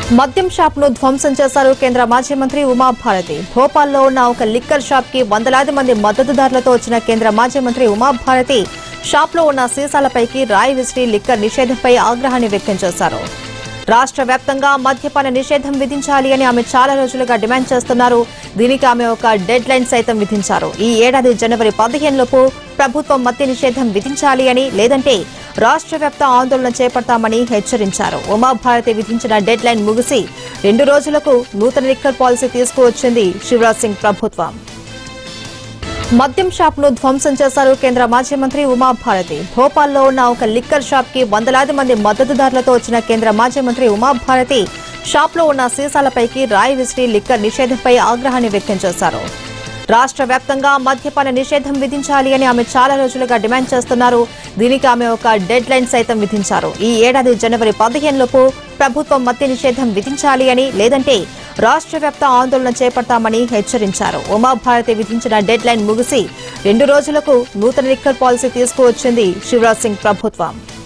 మద్యం షాప్ ను ధ్వంసం చేశారు కేంద్ర మాజీ మంత్రి ఉమాభారతి భోపాల్లో ఉన్న ఒక లిక్కర్ షాప్ కి వందలాది మంది మద్దతుదారులతో వచ్చిన కేంద్ర మాజీ మంత్రి ఉమాభారతి షాప్ లో ఉన్న సీసాలపైకి రాయి విసిరి లిక్కర్ నిషేధంపై ఆగ్రహాన్ని వ్యక్తం చేశారు రాష్ట్ర వ్యాప్తంగా మద్యపాన నిషేధం విధించాలి అని ఆమె చాలా రోజులుగా డిమాండ్ చేస్తున్నారు దీనికి ఆమె ఒక డెడ్ లైన్ సైతం విధించారు ఈ ఏడాది జనవరి పదిహేనులోపు ప్రభుత్వం మద్య నిషేధం విధించాలి అని లేదంటే రాష్ట్ర వ్యాప్త ఆందోళన చేపడతామని హెచ్చరించారు ఉమాభారతి విధించిన డెడ్ లైన్ ముగిసి రెండు రోజులకు నూతన లిక్కర్ పాలసీ తీసుకువచ్చింది శివరాజ్ సింగ్ ప్రభుత్వం మద్యం షాప్ ను ధ్వంసం చేశారు కేంద్ర మాజీ మంత్రి ఉమాభారతి భోపాల్లో ఉన్న ఒక లిక్కర్ షాప్ కి వందలాది మంది మద్దతుదారులతో వచ్చిన కేంద్ర మాజీ మంత్రి ఉమాభారతి షాప్ లో ఉన్న సీసాలపైకి రాయి విసిరి లిక్కర్ నిషేధంపై ఆగ్రహాన్ని వ్యక్తం చేశారు రాష్ట్ర వ్యాప్తంగా మద్యపాన నిషేధం విధించాలి అని ఆమె చాలా రోజులుగా డిమాండ్ చేస్తున్నారు దీనికి ఆమె ఒక డెడ్ లైన్ సైతం విధించారు ఈ ఏడాది జనవరి పదిహేనులోపు ప్రభుత్వం మద్య నిషేధం విధించాలి అని లేదంటే రాష్ట్ర వ్యాప్త ఆందోళన చేపడతామని హెచ్చరించారు ఉమాభారతి విధించిన డెడ్ లైన్ ముగిసి రెండు రోజులకు నూతన లిక్కర్ పాలసీ తీసుకువచ్చింది శివరాజ్ సింగ్ ప్రభుత్వం